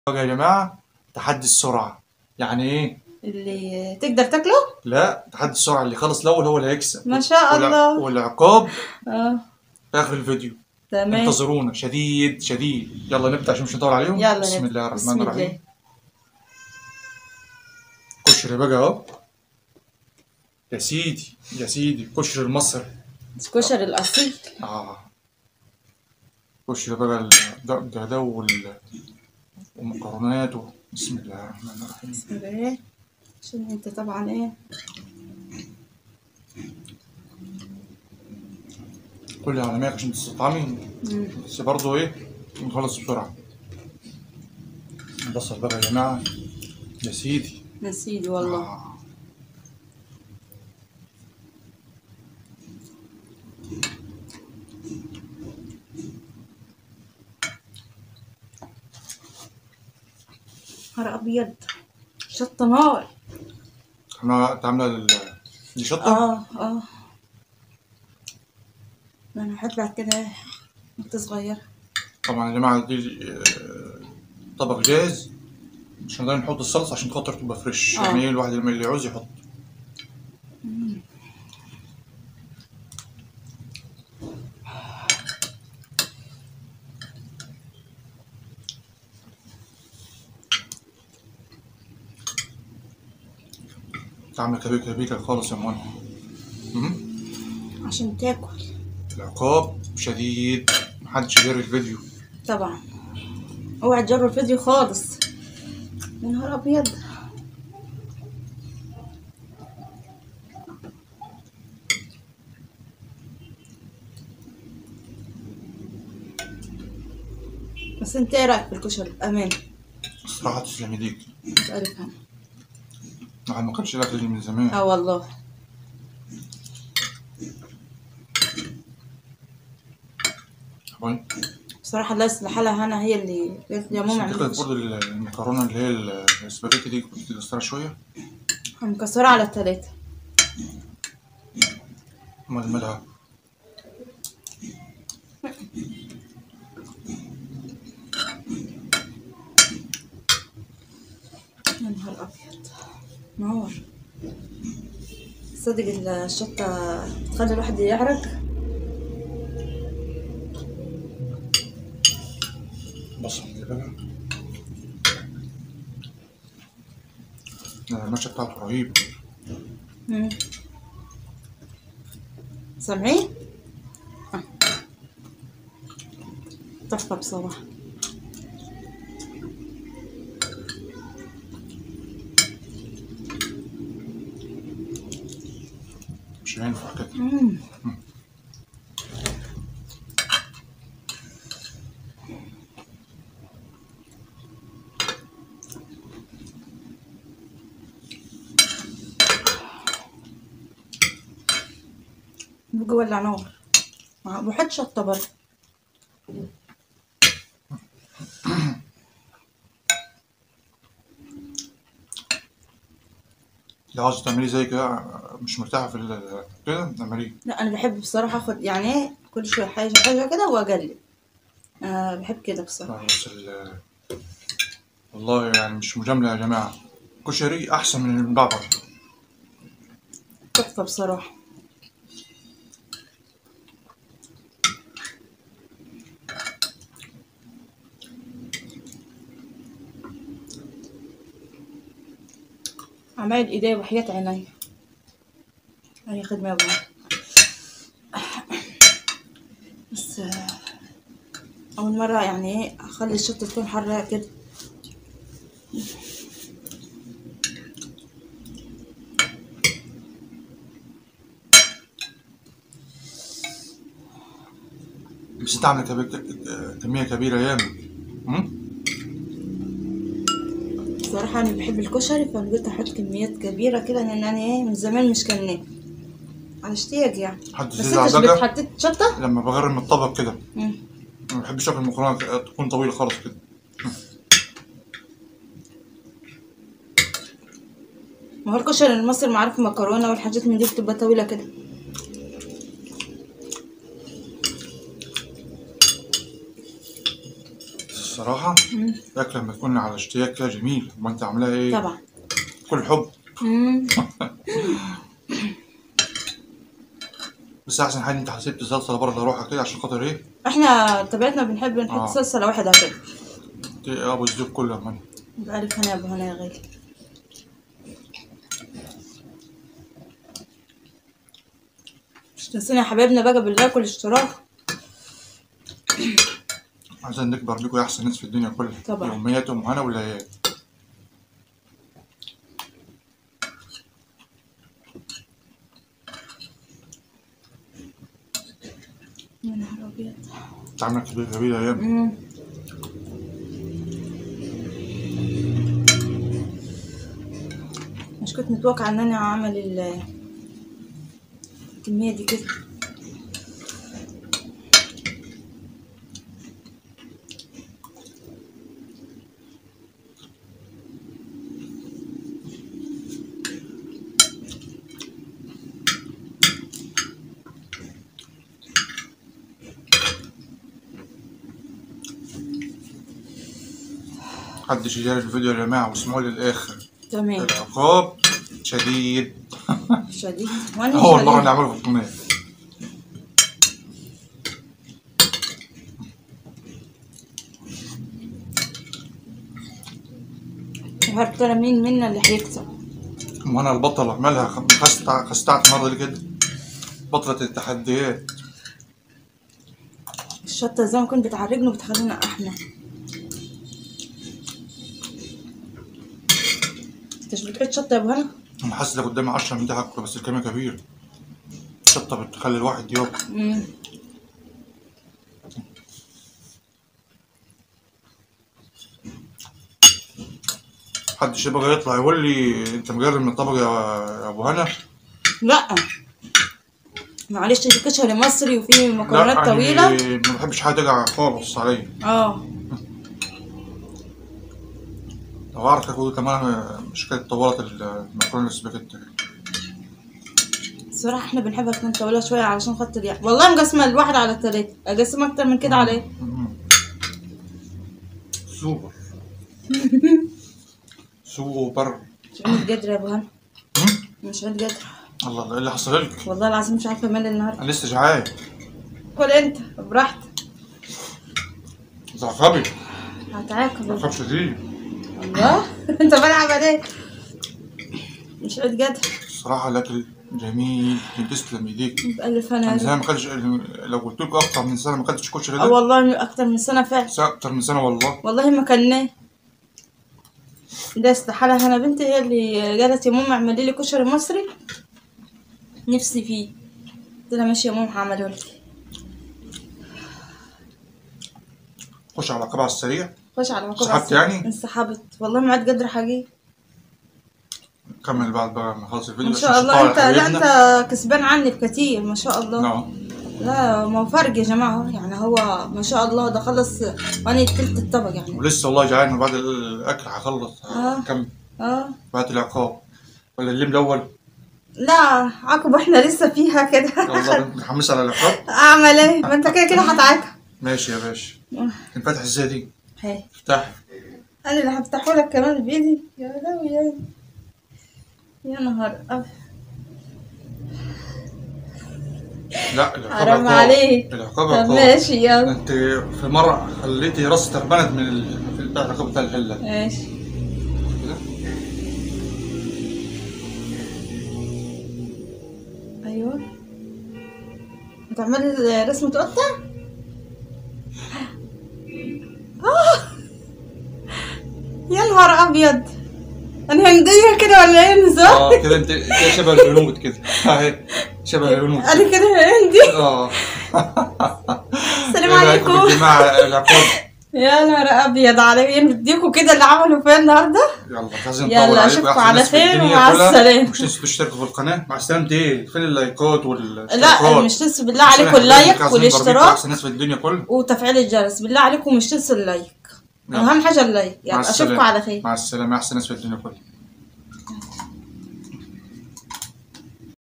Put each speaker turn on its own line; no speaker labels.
بقى يا جماعة تحدي السرعة يعني ايه؟
اللي تقدر تاكله
لا تحدي السرعة اللي يخلص الأول هو اللي هيكسب
ما شاء
والع-
الله
والعقاب
اه
في آخر الفيديو
تمام
انتظرونا شديد شديد يلا نبدأ عشان مش نطول عليهم
يلا
بسم
نبدأ.
الله
بسم
الرحمن
الله.
الرحيم كشري بقى اهو يا سيدي يا سيدي كشري المصري
الكشري الأصيل
اه كشري بقى الدقة ده وال ومكرونات و- بسم الله الرحمن الرحيم
بسم الله عشان انت طبعا ايه
كل على مية عشان تستطعمي
مم.
بس برضه ايه نخلص بسرعة البصل بقى يا جماعة يا سيدي
يا سيدي والله
آه.
نهار أبيض شطة نار
عاملة انت عاملة ال- دي شطة
اه اه ده أنا هحط بعد كده نقطة صغيرة
طبعا يا جماعة دي آه، طبق جاهز عشان نقدر نحط الصلصة عشان خاطر تبقى فريش
آه.
يعني ايه الواحد لما اللي يعوز يحط انت عاملة كبيرة كبيرة خالص يا منى مم.
عشان تاكل
العقاب شديد محدش يدير الفيديو
طبعا اوعى تجرب الفيديو خالص يا نهار أبيض بس انت ايه رايك في الكشري بامانه
الصراحة تسلم ايديك
مش عارف انا
الواحد ما كانش الأكل دي من زمان
اه والله
طيب.
بصراحه الله يصلح حالها هنا هي اللي قالت لي يا ماما
اعتقد
اعملي
برضه المكرونة اللي هي الاسباجيتي دي كنت تكسرها شوية
مكسره على الثلاثه
امال مالها
يا نهار ابيض نار صدق الشطه تخلي الواحد يعرق
بصل اللي بقى لا، المشا بتاعته رهيب
مم. سامعين؟ آه. تحفة بصراحة
مش هينفع كده
مم. بقى ولع نار ما بحط شطة برضه
لو عاوز تعمليه زي كده مش مرتاحة في ال- كده اعمليه
لا أنا بحب بصراحة أخد يعني إيه كل شوية حاجة حاجة كده وأقلب أنا بحب كده بصراحة
لا، بس ال- والله يعني مش مجاملة يا جماعة كشري أحسن من المبعبع
تحفة بصراحة عمايل ايديا وحياة عيني هاي خدمة يا ابني بس آه، أول مرة يعني ايه أخلي الشطة تكون حرة كده
بس انت عاملة كبي- كمية كبيرة ياما أمم؟
بصراحة أنا بحب الكشري فقلت أحط كميات كبيرة كده لأن أنا إيه من زمان مش كان على اشتياق يعني
حد
بس
يزعل
أنت مش
بقى
بتحطيت شطة؟
لما بغرم الطبق كده
مم.
ما بحبش اكل المكرونة تكون طويلة خالص كده
ما هو الكشري المصري معروف مكرونة والحاجات من دي بتبقى طويلة كده
الصراحة
مم.
الأكل لما تكون على اشتياق كده جميل ما أنت عاملاها إيه
طبعا
كل حب
مم.
بس أحسن حاجة أنت حسيت صلصة بره روحها كده عشان خاطر إيه
احنا طبيعتنا بنحب
آه.
نحط صلصة لوحدها كده
ت- أبو الزيت كله يا مان
بألف هنا يا ابو هنا يا غالي مش تنسونا يا حبايبنا بقى باللايك والاشتراك
عايزين نكبر لكم يا أحسن ناس في الدنيا كلها
طبعا.
يوميات أم هنا والليالي
يا نهار ابيض
أنت عاملة كبير كبير أيام
مم. مش كنت متوقعة ان انا اعمل ال- الكمية دي كده
محدش يشارك الفيديو يا جماعة واسمعوا للآخر
تمام
العقاب شديد
شديد وانا
أول مرة
شديد.
نعمله في القناة
عارف ترى مين منا اللي هيكسب
وانا البطل عملها خست خستعت النهارده ليه كده بطلة التحديات
الشطة زي ما كنت بتعرجنا وبتخلينا احنا انت مش بتحط شطة يا ابو هنا؟
انا حاسس لو قدامي 10 من ده هاكله بس الكمية كبير الشطة بتخلي الواحد ياكل
مم.
محدش يبقى يطلع يقول لي انت مجرب من الطبق يا يا ابو هنا
لا معلش دي كشري مصري وفيه مكونات
لا
طويلة
يعني ما بحبش حاجة تقع خالص عليا
اه
لو اعرف اكل كمان مش كانت طولت المكرونة السباكيتي
الصراحة احنا بنحبها تكون طويلة شوية علشان خاطر يعني والله مقسمة الواحد على التلاتة اقسمها اكتر من كده على ايه؟
مم. سوبر سوبر
مش عندي قدر يا ابو هنا
مم؟
مش عندي قدر
الله الله ايه اللي حصل لك؟
والله العظيم مش عارفة مالي النهاردة
انا لسه جعان
كل انت براحتك
زعفري
هتعاقب
زعفري شديد
الله انت بلعب عليك مش عندي قدر
الصراحة الأكل جميل تسلم ايديك
بألف
انا
انا
زي ما اكلتش لو قلت لكم اكتر من سنه ما اكلتش كشري
اه
ده
والله اكتر من سنة فعلا
سنة اكتر من سنه والله
والله ما كلناه ده استحالة انا بنتي هي اللي قالت يا ماما اعملي لي كشري مصري نفسي فيه قلت لها ماشي يا ماما هعمله لك
خش على القبعه السريع
خش على مكوب
انسحبت يعني؟
انسحبت والله ما عاد قادرة حاجة
كمل بعد بقى ما نخلص الفيديو
ما
عشان
شاء الله
نطلع
انت لا
حبايبنا.
انت كسبان عني بكتير ما شاء الله
نعم
لا ما هو فرق يا جماعة يعني هو ما شاء الله ده خلص وانا تلت الطبق يعني
ولسه والله جعان وبعد الاكل هخلص
آه.
هكمل
اه
بعد العقاب ولا الليم الاول
لا عقب احنا لسه فيها كده
والله انت متحمس على العقاب
اعمل ايه ما انت كده كده هتعاقب
ماشي يا باشا انفتح ازاي دي
هي
افتح
انا اللي هفتحه لك كمان بايدي يا لهوي يا يا نهار أبيض.
لا العقاب
حرام
عقاب.
عليك.
العقاب
طب
عقاب
ماشي يلا
انت في مره خليتي راسي تربنت من ال... في بتاع العقاب بتاع الحله
ماشي
كده
ايوه هتعملي رسمة قطة آه. يا نهار ابيض انا هندية كده ولا ايه نظام
اه كده انت كده شبه الهنود كده اهي شبه الهنود
انا كده هندي
اه
السلام
ايه رايكم
عليكم
يا جماعه العقاب
يا نهار ابيض على نديكوا كده اللي عملوا فيا النهارده
يلا مش عايزين
يلا،
نطول عليكم
أشوفكم
أحسن
على
ناس في
خير
الدنيا
ومع
كلها.
السلامة.
مش تنسوا تشتركوا في القناه مع السلامه ايه فين اللايكات والاشتراكات
لا مش تنسوا بالله عليكم اللايك والاشتراك
احسن ناس في الدنيا كلها
وتفعيل الجرس بالله عليكم مش تنسوا اللايك
يلا.
اهم حاجه اللايك
مع
يلا
السلامة.
اشوفكم على خير
مع السلامه احسن ناس في الدنيا كلها